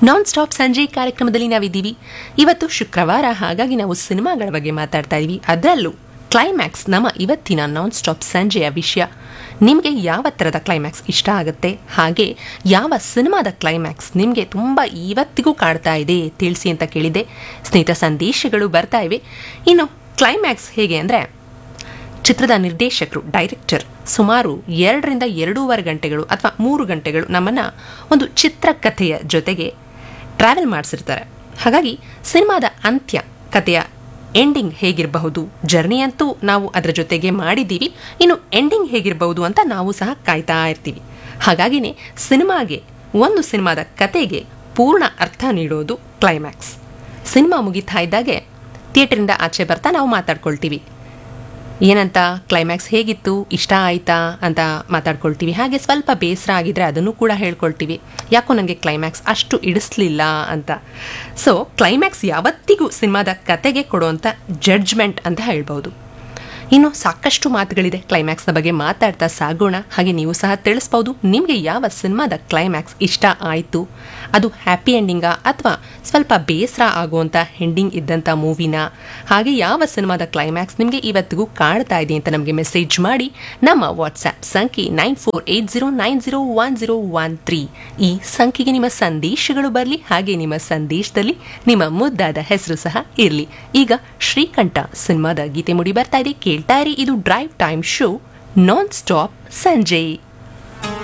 ನಾನ್ stop ಸಂಜೆ ಕಾರ್ಯಕ್ರಮದಲ್ಲಿ ನಾವಿದ್ದೀವಿ ಇವತ್ತು ಶುಕ್ರವಾರ ಹಾಗಾಗಿ ನಾವು ಸಿನಿಮಾಗಳ ಬಗ್ಗೆ ಮಾತಾಡ್ತಾ ಇದ್ದೀವಿ ಅದರಲ್ಲೂ ಕ್ಲೈಮ್ಯಾಕ್ಸ್ ನಮ್ಮ ಇವತ್ತಿನ ನಾನ್ ಸ್ಟಾಪ್ ಸಂಜೆಯ ವಿಷಯ ನಿಮಗೆ ಯಾವ ಥರದ ಕ್ಲೈಮ್ಯಾಕ್ಸ್ ಇಷ್ಟ ಆಗುತ್ತೆ ಹಾಗೆ ಯಾವ ಸಿನಿಮಾದ ಕ್ಲೈಮ್ಯಾಕ್ಸ್ ನಿಮಗೆ ತುಂಬ ಇವತ್ತಿಗೂ ಕಾಡ್ತಾ ಇದೆ ತಿಳಿಸಿ ಅಂತ ಕೇಳಿದ್ದೆ ಸ್ನೇಹಿತ ಸಂದೇಶಗಳು ಬರ್ತಾ ಇವೆ ಇನ್ನು ಕ್ಲೈಮ್ಯಾಕ್ಸ್ ಹೇಗೆ ಅಂದರೆ ಚಿತ್ರದ ನಿರ್ದೇಶಕರು ಡೈರೆಕ್ಟರ್ ಸುಮಾರು ಎರಡರಿಂದ ಎರಡೂವರೆ ಗಂಟೆಗಳು ಅಥವಾ ಮೂರು ಗಂಟೆಗಳು ನಮ್ಮನ್ನು ಒಂದು ಚಿತ್ರಕಥೆಯ ಜೊತೆಗೆ ಟ್ರಾವೆಲ್ ಮಾಡಿಸಿರ್ತಾರೆ ಹಾಗಾಗಿ ಸಿನಿಮಾದ ಅಂತ್ಯ ಕಥೆಯ ಎಂಡಿಂಗ್ ಹೇಗಿರಬಹುದು ಜರ್ನಿ ಅಂತೂ ನಾವು ಅದರ ಜೊತೆಗೆ ಮಾಡಿದ್ದೀವಿ ಇನ್ನು ಎಂಡಿಂಗ್ ಹೇಗಿರಬಹುದು ಅಂತ ನಾವು ಸಹ ಕಾಯ್ತಾ ಇರ್ತೀವಿ ಹಾಗಾಗಿನೇ ಸಿನಿಮಾಗೆ ಒಂದು ಸಿನಿಮಾದ ಕತೆಗೆ ಪೂರ್ಣ ಅರ್ಥ ನೀಡೋದು ಕ್ಲೈಮ್ಯಾಕ್ಸ್ ಸಿನಿಮಾ ಮುಗಿತಾ ಇದ್ದಾಗೆ ಥಿಯೇಟರಿಂದ ಆಚೆ ಬರ್ತಾ ನಾವು ಮಾತಾಡ್ಕೊಳ್ತೀವಿ ಏನಂತ ಕ್ಲೈಮ್ಯಾಕ್ಸ್ ಹೇಗಿತ್ತು ಇಷ್ಟ ಆಯ್ತಾ ಅಂತ ಮಾತಾಡ್ಕೊಳ್ತೀವಿ ಹಾಗೆ ಸ್ವಲ್ಪ ಬೇಸರ ಆಗಿದ್ರೆ ಅದನ್ನು ಕೂಡ ಹೇಳ್ಕೊಳ್ತೀವಿ ಯಾಕೋ ನನಗೆ ಕ್ಲೈಮ್ಯಾಕ್ಸ್ ಅಷ್ಟು ಇಡಿಸ್ಲಿಲ್ಲ ಅಂತ ಸೊ ಕ್ಲೈಮ್ಯಾಕ್ಸ್ ಯಾವತ್ತಿಗೂ ಸಿನಿಮಾದ ಕತೆಗೆ ಕೊಡುವಂಥ ಜಡ್ಜ್ಮೆಂಟ್ ಅಂತ ಹೇಳ್ಬೋದು ಇನ್ನು ಸಾಕಷ್ಟು ಮಾತುಗಳಿದೆ ಕ್ಲೈಮ್ಯಾಕ್ಸ್ನ ಬಗ್ಗೆ ಮಾತಾಡ್ತಾ ಸಾಗೋಣ ಹಾಗೆ ನೀವು ಸಹ ತಿಳಿಸ್ಬೋದು ನಿಮಗೆ ಯಾವ ಸಿನಿಮಾದ ಕ್ಲೈಮ್ಯಾಕ್ಸ್ ಇಷ್ಟ ಆಯಿತು ಅದು ಹ್ಯಾಪಿ ಎಂಡಿಂಗಾ ಅಥವಾ ಸ್ವಲ್ಪ ಬೇಸರ ಆಗುವಂಥ ಎಂಡಿಂಗ್ ಇದ್ದಂಥ ಮೂವಿನ ಹಾಗೆ ಯಾವ ಸಿನಿಮಾದ ಕ್ಲೈಮ್ಯಾಕ್ಸ್ ನಿಮಗೆ ಇವತ್ತಿಗೂ ಕಾಡ್ತಾ ಇದೆ ಅಂತ ನಮಗೆ ಮೆಸೇಜ್ ಮಾಡಿ ನಮ್ಮ ವಾಟ್ಸ್ಆ್ಯಪ್ ಸಂಖ್ಯೆ nine four eight zero nine zero one zero one three ಈ ಸಂಖ್ಯೆಗೆ ನಿಮ್ಮ ಸಂದೇಶಗಳು ಬರಲಿ ಹಾಗೆ ನಿಮ್ಮ ಸಂದೇಶದಲ್ಲಿ ನಿಮ್ಮ ಮುದ್ದಾದ ಹೆಸರು ಸಹ ಇರಲಿ ಈಗ ಶ್ರೀಕಂಠ ಸಿನಿಮಾದ ಗೀತೆ ಮುಡಿ ಬರ್ತಾ ಇದೆ ಕೇಳ್ತಾ ಇರಿ ಇದು drive time show non stop ಸಂಜೆ